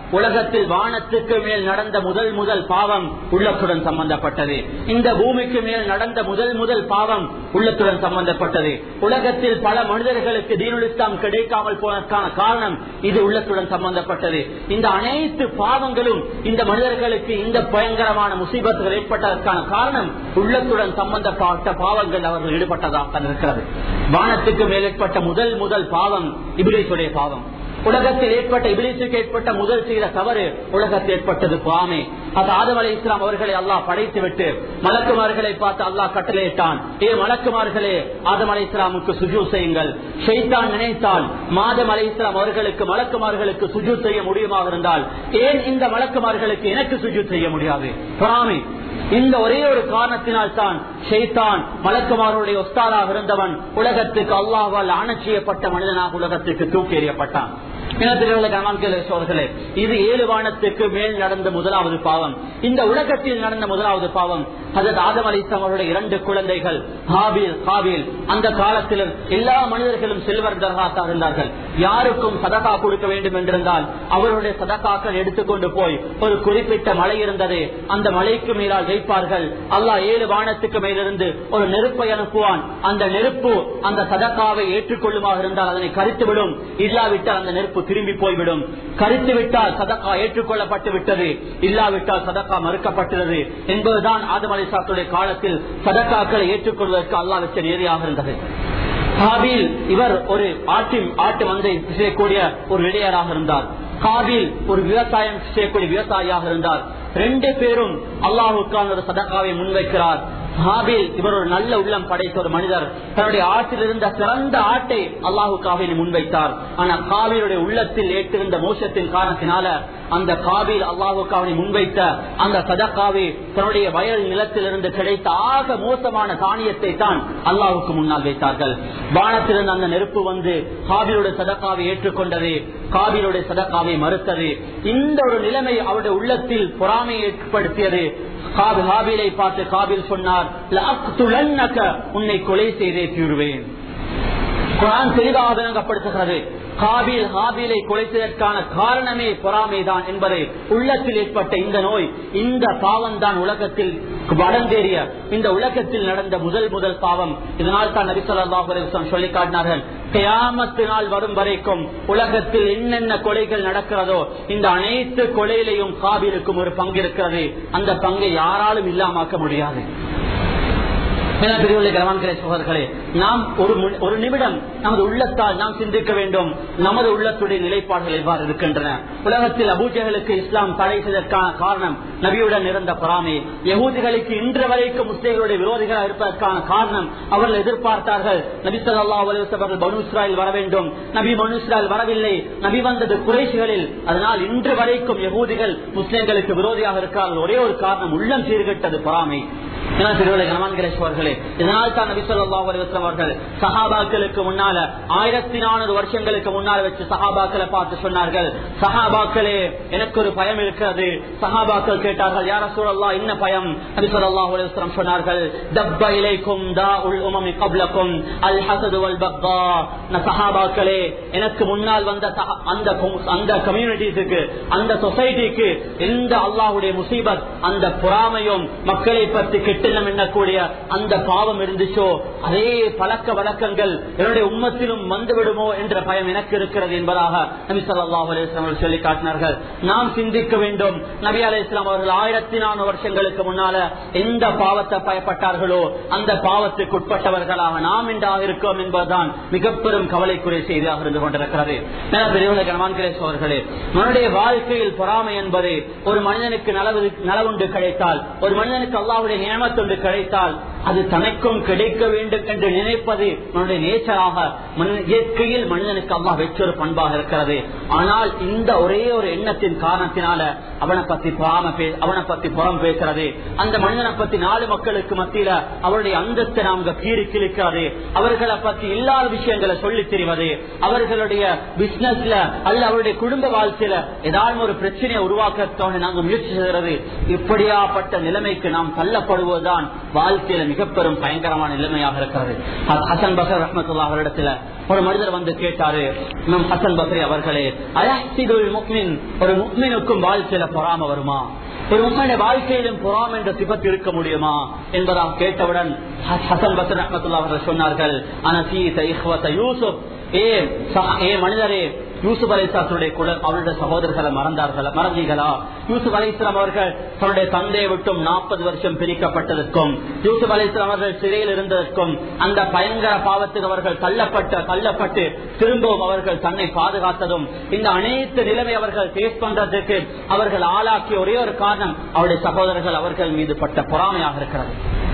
உலகத்தில் வானத்துக்கு மேல் நடந்த முதல் முதல் பாவம் உள்ளத்துடன் சம்பந்தப்பட்டது இந்த பூமிக்கு மேல் நடந்த முதல் முதல் பாவம் உள்ளத்துடன் சம்பந்தப்பட்டது உலகத்தில் பல மனிதர்களுக்கு தீனுல் இஸ்லாம் கிடைக்காமல் போனதற்கான காரணம் இது உள்ளத்துடன் சம்பந்தப்பட்டது இந்த அனைத்து பாவங்களும் இந்த மனிதர்களுக்கு இந்த பயங்கரமான முசீபத்துகள் ஏற்பட்டதற்கான காரணம் உள்ளத்துடன் சம்பந்தப்பட்ட பாவங்கள் அவர்கள் ஈடுபட்டதாக இருக்கிறது வானத்துக்கு மேல் ஏற்பட்ட முதல் முதல் பாவம் இபிலிசுடைய பாவம் உலகத்தில் ஏற்பட்ட இபிலிசுக்கு ஏற்பட்ட முதல் செய்த தவறு உலகத்தில் ஏற்பட்டது பாமே அது ஆதம் அலி இஸ்லாம் அவர்களை அல்லாஹ் படைத்து விட்டு மலக்குமார்களை பார்த்து அல்லாஹ் கட்டளையிட்டான் ஏ மலக்குமார்களே ஆதம் அலி இஸ்லாமுக்கு சுஜூ செய்யுங்கள் ஷைத்தான் நினைத்தால் மாதம் அலி இஸ்லாம் அவர்களுக்கு மலக்குமார்களுக்கு சுஜூ செய்ய முடியுமாக இருந்தால் ஏன் இந்த மலக்குமார்களுக்கு எனக்கு சுஜூ செய்ய முடியாது பிராமி இந்த ஒரே ஒரு காரணத்தினால் தான் ஷெய்தான் மலக்குமாருடைய ஒஸ்தாராக இருந்தவன் உலகத்துக்கு அல்லாவால் அணச்சியப்பட்ட மனிதனாக உலகத்துக்கு தூக்கி எறியப்பட்டான் சோர்களே இது ஏழு வானத்துக்கு மேல் நடந்த முதலாவது பாவம் இந்த உலகத்தில் நடந்த முதலாவது பாவம் அதற்கு ஆதம் அலிஸ்லாம் அவருடைய இரண்டு குழந்தைகள் ஹாபில் ஹாபில் அந்த காலத்தில் எல்லா மனிதர்களும் செல்வர் தர்காத்தா இருந்தார்கள் யாருக்கும் சதகா கொடுக்க வேண்டும் என்றிருந்தால் அவருடைய சதகாக்கள் எடுத்துக்கொண்டு போய் ஒரு குறிப்பிட்ட மலை இருந்தது அந்த மலைக்கு மேலால் வைப்பார்கள் அல்லாஹ் ஏழு வானத்துக்கு மேலிருந்து ஒரு நெருப்பை அனுப்புவான் அந்த நெருப்பு அந்த சதக்காவை ஏற்றுக்கொள்ளுமாக இருந்தால் அதனை கருத்துவிடும் இல்லாவிட்டால் அந்த நெருப்பு திரும்பி போய்விடும் கருத்து விட்டால் சதக்கா ஏற்றுக்கொள்ளப்பட்டு விட்டது இல்லாவிட்டால் சதக்கா மறுக்கப்பட்டுள்ளது என்பதுதான் ஆதம் அலிசாத்துடைய காலத்தில் சதக்காக்களை ஏற்றுக்கொள்வதற்கு அல்லா வச்ச நேரியாக இருந்தது காபில் இவர் ஒரு ஆட்டு ஆட்டு மந்தை செய்யக்கூடிய ஒரு இடையராக இருந்தார் காபில் ஒரு விவசாயம் செய்யக்கூடிய விவசாயியாக இருந்தார் ரெண்டு பேரும் அல்லாஹுக்கான ஒரு சதக்காவை முன்வைக்கிறார் ஹாபில் இவர் ஒரு நல்ல உள்ளம் படைத்த ஒரு மனிதர் தன்னுடைய ஆற்றில் இருந்த சிறந்த ஆட்டை அல்லாஹுக்காக முன்வைத்தார் ஆனா காவிலுடைய உள்ளத்தில் ஏற்றிருந்த மோசத்தின் காரணத்தினால அந்த காவில் அல்லாஹுக்காவனை முன்வைத்த அந்த சதக்காவை தன்னுடைய வயல் நிலத்திலிருந்து கிடைத்த ஆக மோசமான தானியத்தை தான் அல்லாஹுக்கு முன்னால் வைத்தார்கள் வானத்திலிருந்து அந்த நெருப்பு வந்து காவிலுடைய சதக்காவை ஏற்றுக்கொண்டது காவிலுடைய சதக்காவை மறுத்தது இந்த ஒரு நிலைமை அவருடைய உள்ளத்தில் பொறாமை ஏற்படுத்தியது காபிலை பார்த்து காபில் சொன்னார் உன்னை கொலை செய்தே தீர்வேன் குரான் தெளிவாக விளங்கப்படுத்துகிறது காபில் ஹாபிலை குலைத்ததற்கான காரணமே பொறாமைதான் என்பதை உள்ளத்தில் ஏற்பட்ட இந்த நோய் இந்த பாவம் தான் உலகத்தில் வடந்தேறிய இந்த உலகத்தில் நடந்த முதல் முதல் பாவம் இதனால் தான் நபிசல்லாஹ் சொல்லி காட்டினார்கள் கயாமத்தினால் வரும் வரைக்கும் உலகத்தில் என்னென்ன கொலைகள் நடக்கிறதோ இந்த அனைத்து கொலையிலையும் காபிலுக்கும் ஒரு பங்கு இருக்கிறது அந்த பங்கை யாராலும் இல்லாமக்க முடியாது சோதர்களே நாம் ஒரு ஒரு நிமிடம் நமது உள்ளத்தால் நாம் சிந்திக்க வேண்டும் நமது உள்ளத்துடைய நிலைப்பாடுகள் எவ்வாறு இருக்கின்றன உலகத்தில் அபூஜர்களுக்கு இஸ்லாம் தடை செய்ததற்கான காரணம் நபியுடன் இருந்த பொறாமை யகூதிகளுக்கு இன்று வரைக்கும் முஸ்லிம்களுடைய விரோதிகளாக இருப்பதற்கான காரணம் அவர்கள் எதிர்பார்த்தார்கள் நபி சொல்லா அவர்கள் பனு இஸ்ராயல் வர வேண்டும் நபி பனு இஸ்ராயல் வரவில்லை நபி வந்தது குறைசிகளில் அதனால் இன்று வரைக்கும் யகூதிகள் முஸ்லிம்களுக்கு விரோதியாக இருக்கிறார்கள் ஒரே ஒரு காரணம் உள்ளம் சீர்கட்டது பொறாமை அவர்களே இதனால் தான் நபி சொல்லா அவர்கள் சஹாபாக்களுக்கு முன்னால ஆயிரத்தி நானூறு வருஷங்களுக்கு முன்னால் வச்சு சஹாபாக்களை பார்த்து சொன்னார்கள் சஹாபாக்களே எனக்கு ஒரு பயம் இருக்கிறது சஹாபாக்கள் கேட்டார்கள் யார சூழல்லா என்ன பயம் நபி சொல்லா அலுவலம் சொன்னார்கள் தப்ப இலைக்கும் தா உல் உமமி கப்லக்கும் அல் ஹசது வல் பக்பா சஹாபாக்களே எனக்கு முன்னால் வந்த அந்த அந்த கம்யூனிட்டிஸுக்கு அந்த சொசைட்டிக்கு எந்த அல்லாஹுடைய முசீபத் அந்த பொறாமையும் மக்களை பற்றி கெட்டெண்ணம் எண்ணக்கூடிய அந்த பாவம் இருந்துச்சோ அதே பழக்க வழக்கங்கள் என்னுடைய உம்மத்திலும் வந்துவிடுமோ என்ற பயம் எனக்கு இருக்கிறது என்பதாக நபி சொல்லா அலிஸ்லாம் சொல்லி காட்டினார்கள் நாம் சிந்திக்க வேண்டும் நபி அலி இஸ்லாம் அவர்கள் ஆயிரத்தி நானூறு வருஷங்களுக்கு முன்னால எந்த பாவத்தை பயப்பட்டார்களோ அந்த பாவத்துக்கு உட்பட்டவர்களாக நாம் என்றாக இருக்கோம் என்பதுதான் மிக பெரும் கவலைக்குரிய செய்தியாக இருந்து கொண்டிருக்கிறது அவர்களே மனுடைய வாழ்க்கையில் பொறாமை என்பது ஒரு மனிதனுக்கு நலவு நலவுண்டு கிடைத்தால் ஒரு மனிதனுக்கு அல்லாவுடைய நியமத்தொண்டு கிடைத்தால் அது தனக்கும் கிடைக்க வேண்டும் என்று நினைப்பது அவனுடைய நேச்சராக இயற்கையில் மனிதனுக்கு அல்லா வெற்றொரு பண்பாக இருக்கிறது ஆனால் இந்த ஒரே ஒரு எண்ணத்தின் காரணத்தினால அவனை பத்தி புறாம அவனை பத்தி புறம் பேசுறது அந்த மனிதனை பத்தி நாலு மக்களுக்கு மத்தியில அவருடைய அந்தஸ்தை நாங்க கீறி கிழிக்கிறது அவர்களை பத்தி இல்லாத விஷயங்களை சொல்லி தெரிவது அவர்களுடைய பிசினஸ்ல அல்ல அவருடைய குடும்ப வாழ்க்கையில ஏதாவது ஒரு பிரச்சனையை உருவாக்கத்தோடு நாங்க முயற்சி செய்கிறது இப்படியாப்பட்ட நிலைமைக்கு நாம் தள்ளப்படுவதுதான் வாழ்க்கையில மிக மிக பெரும் பயங்கரமான நிலைமையாக இருக்கிறது ஹ- ஹசன் பசர் ரஹமத்துல்லா அவரிடத்துல ஒரு மனிதர் வந்து கேட்டாரு நம் ஹசன் பசரி அவர்களே அயஹ்சிதுல் முக்மின் ஒரு முக்மினுக்கும் வாழ்க்கையில பொறாம வருமா ஒரு உண்மையான வாழ்க்கையிலும் பொறாம் என்ற சிபத்து இருக்க முடியுமா என்பதாக கேட்டவுடன் ஹ- ஹசன் பசர் ரஹமத்துல்லா அவர்கள் சொன்னார்கள் அனசீத இஹ்வத யூசுப் ஏ சஹ- ஏ மனிதரே யூசுப் அலிஸ்லாத்துடைய குல அவருடைய சகோதரர்களை மறந்தார்களா மறந்தீர்களா யூசுப் அலி இஸ்லாம் அவர்கள் தன்னுடைய தந்தையை விட்டும் நாற்பது வருஷம் பிரிக்கப்பட்டதற்கும் யூசுப் அலி இஸ்லாம் அவர்கள் சிறையில் இருந்ததற்கும் அந்த பயங்கர பாவத்துக்கு அவர்கள் தள்ளப்பட்ட தள்ளப்பட்டு திரும்பவும் அவர்கள் தன்னை பாதுகாத்ததும் இந்த அனைத்து நிலைமை அவர்கள் ஃபேஸ் பண்றதுக்கு அவர்கள் ஆளாக்கிய ஒரே ஒரு காரணம் அவருடைய சகோதரர்கள் அவர்கள் மீது பட்ட பொறாமையாக இருக்கிறது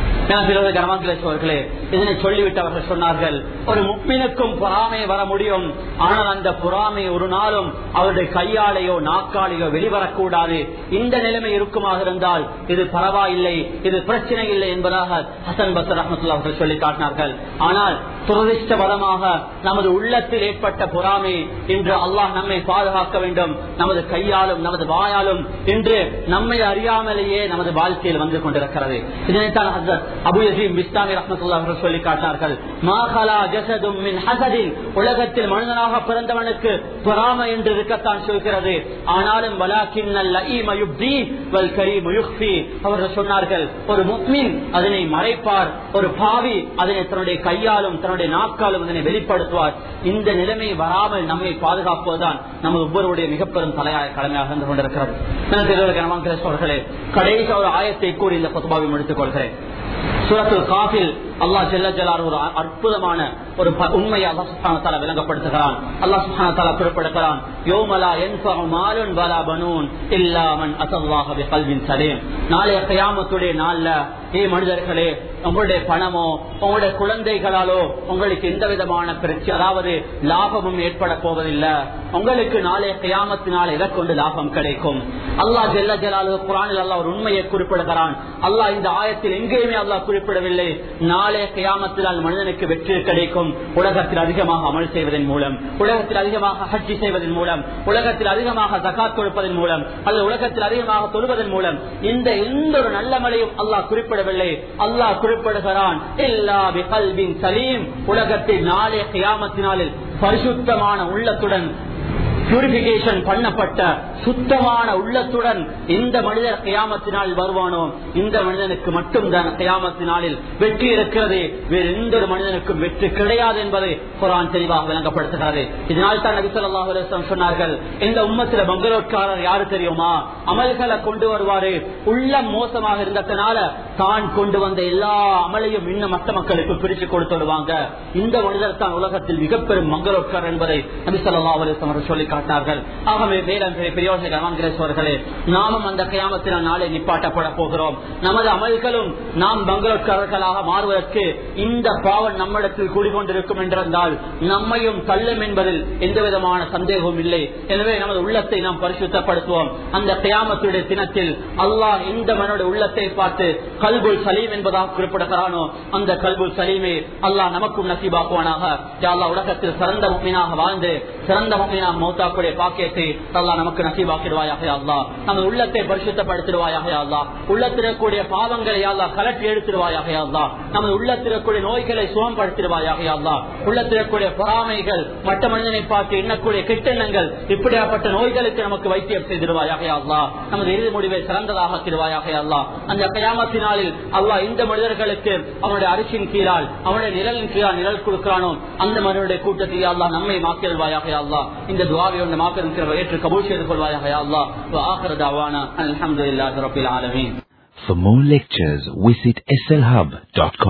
அவர்களே இதனை சொல்லிவிட்டு அவர்கள் சொன்னார்கள் ஒரு முப்பினுக்கும் பொறாமை வர முடியும் ஆனால் அந்த பொறாமை ஒரு நாளும் அவருடைய கையாலேயோ நாக்காலேயோ வெளிவரக்கூடாது இந்த நிலைமை இருக்குமாக இருந்தால் இது பரவாயில்லை இது பிரச்சனை இல்லை என்பதாக ஹசன் பசர் ரஹமத்துல்லா அவர்கள் சொல்லி காட்டினார்கள் ஆனால் துரதிருஷ்டபலமாக நமது உள்ளத்தில் ஏற்பட்ட பொறாமை இன்று அல்லாஹ் நம்மை பாதுகாக்க வேண்டும் நமது கையாலும் நமது வாயாலும் இன்று நம்மை அறியாமலேயே நமது வாழ்க்கையில் வந்து கொண்டிருக்கிறது இதனைத்தான் ஹசரத் அபு யசீம் பிஸ்தாமி ரஹமத்துல்லா அவர்கள் சொல்லி காட்டினார்கள் மாஹலா ஜசதும் மின் ஹசதின் உலகத்தில் மனிதனாக பிறந்தவனுக்கு பொறாமை என்று இருக்கத்தான் சொல்கிறது ஆனாலும் வலாக்கின்னல் லஈம யுப்தி வல் கரீமு யுக்ஃபி அவர்கள் சொன்னார்கள் ஒரு முக்மின் அதனை மறைப்பார் ஒரு பாவி அதனை தன்னுடைய கையாலும் தன்னுடைய நாக்காலும் அதனை வெளிப்படுத்துவார் இந்த நிலைமை வராமல் நம்மை பாதுகாப்பதுதான் நமது ஒவ்வொருடைய மிக பெரும் தலையாய கடமையாக இருந்து கொண்டிருக்கிறது எனக்கு இதுவரை கனவான் கிறிஸ்தவர்களே கடைசி ஒரு ஆயத்தை கூறி இந்த பொதுபாவை முடித்துக் கொள்கிறேன் சூரத்துல் காஃபில் அல்லாஹ் ஜெல்ல ஜலார் ஒரு அ- அற்புதமான ஒரு ப- உண்மையை அல்லாஹ் சுப்ஹானஹு வ தஆலா விளங்கப்படுத்துகிறான் அல்லாஹ் சுப்ஹானஹு வ தஆலா குறிப்பிடுகிறான் யௌமலா யன்ஃபஉ மாலுன் வலா பனூன் இல்லா மன் அத்தல்லாஹ பிகல்பின் சலீம் நாளைய கியாமத்துடைய நாள்ல ஏ மனிதர்களே உங்களுடைய பணமோ உங்களுடைய குழந்தைகளாலோ உங்களுக்கு எந்த விதமான பிரச்சனை அதாவது லாபமும் ஏற்பட போவதில்லை உங்களுக்கு நாளைய கியாமத்தினால் எதை கொண்டு லாபம் கிடைக்கும் அல்லாஹ் ஜெல்ல ஜலாலு குரானில் அல்லாஹ் ஒரு உண்மையை குறிப்பிடுகிறான் அல்லாஹ் இந்த ஆயத்தில் எங்கேயுமே அல்லாஹ் குறிப்பிடவில்லை நாளைய கியாமத்தினால் மனிதனுக்கு வெற்றி கிடைக்கும் உலகத்தில் அதிகமாக அமல் செய்வதன் மூலம் உலகத்தில் அதிகமாக ஹஜ்ஜி செய்வதன் மூலம் உலகத்தில் அதிகமாக ஜகாத் கொடுப்பதன் மூலம் அல்லது உலகத்தில் அதிகமாக தொழுவதன் மூலம் இந்த எந்த ஒரு நல்ல மலையும் அல்லாஹ் குறிப்பிடவில்லை அல்லாஹ் குறிப்பிடுகிறான் எல்லா பிகல்பின் சலீம் உலகத்தில் நாளைய கியாமத்தினாலில் பரிசுத்தமான உள்ளத்துடன் பியூரிபிகேஷன் பண்ணப்பட்ட சுத்தமான உள்ளத்துடன் இந்த மனிதர் கியாமத்தினால் வருவானோ இந்த மனிதனுக்கு மட்டும்தான் கியாமத்தினாலில் வெற்றி இருக்கிறது வேறு எந்த ஒரு மனிதனுக்கும் வெற்றி கிடையாது என்பதை குரான் தெளிவாக விளங்கப்படுத்துகிறது இதனால் தான் நபி ஸல்லல்லாஹு அலைஹி வஸல்லம் சொன்னார்கள் இந்த உம்மத்தில பங்களோட்காரர் யாரு தெரியுமா அமல்களை கொண்டு வருவாரு உள்ளம் மோசமாக இருந்ததுனால தான் கொண்டு வந்த எல்லா அமலையும் இன்னும் மற்ற மக்களுக்கு பிரித்து கொடுத்து விடுவாங்க இந்த மனிதர் தான் உலகத்தில் மிகப்பெரும் மங்களோட்காரர் என்பதை நபி ஸல்லல்லாஹு அலைஹி வஸல்லம் அவர்கள் சொல்லி காட்டினார்கள் ஆகவே வேளாண் பெரியோர்களே நாமும் அந்த கியாமத்தில் நாளை நிப்பாட்டப்பட போகிறோம் நமது அமல்களும் நாம் பங்களோட்காரர்களாக மாறுவதற்கு இந்த பாவம் நம்மிடத்தில் கூடிக்கொண்டிருக்கும் என்றிருந்தால் நம்மையும் தள்ளும் என்பதில் எந்த விதமான சந்தேகமும் இல்லை எனவே நமது உள்ளத்தை நாம் பரிசுத்தப்படுத்துவோம் அந்த கியாமத்துடைய தினத்தில் அல்லாஹ் இந்த மனோட உள்ளத்தை பார்த்து கல்புல் சலீம் என்பதாக குறிப்பிடுகிறானோ அந்த கல்புல் சலீமே அல்லாஹ் நமக்கும் நசீபாக்குவானாக யா அல்லாஹ் உலகத்தில் சிறந்த முக்மீனாக வாழ்ந்து சிறந்த முக்மீனாக மௌத்தாக்குடைய பாக்கியத்தை அல்லாஹ் நமக்கு நசீபாக்கிடுவாயாக யா அல்லாஹ் நமது உள்ளத்தை பரிசுத்தப்படுத்திடுவாயாக யா அல்லாஹ் உள்ளத்திற்கூடிய பாவங்களை யா அல்லாஹ் கலட்டி எடுத்துடுவாயாக யா அல்லாஹ் நமது உள்ளத்திற்கூடிய நோய்களை சுகம்படுத்திடுவாயாக யா அல்லாஹ் உள்ளத்திற்கூடிய பொறாமைகள் மற்ற மனிதனை பார்த்து எண்ணக்கூடிய கெட்டெண்ணங்கள் இப்படியாப்பட்ட நோய்களுக்கு நமக்கு வைத்தியம் செய்திருவாயாக யா அல்லாஹ் நமது இறுதி முடிவை சிறந்ததாக ஆக்கிடுவாயாக யா அல்லாஹ் அந்த கயாமத்தினாலில் அல்லாஹ் இந்த மனிதர்களுக்கு அவனுடைய அரிசியின் கீழால் அவனுடைய நிழலின் கீழால் நிழல் கொடுக்கிறானோ அந்த மனிதனுடைய கூட்டத்தில் யா அல்லாஹ் நம்மை மாக்கிடுவாயாக யா அல்லாஹ் இந்த துவாவை ஒன்று மாக்கிருக்கிற ஏற்று கபூல் செய்து கொள்வாயாக யா அல்லாஹ் ஆஹிர தாவானா அல்ஹம்துலில்லாஹி ரப்பில் ஆலமீன் For more lectures, visit slhub.com.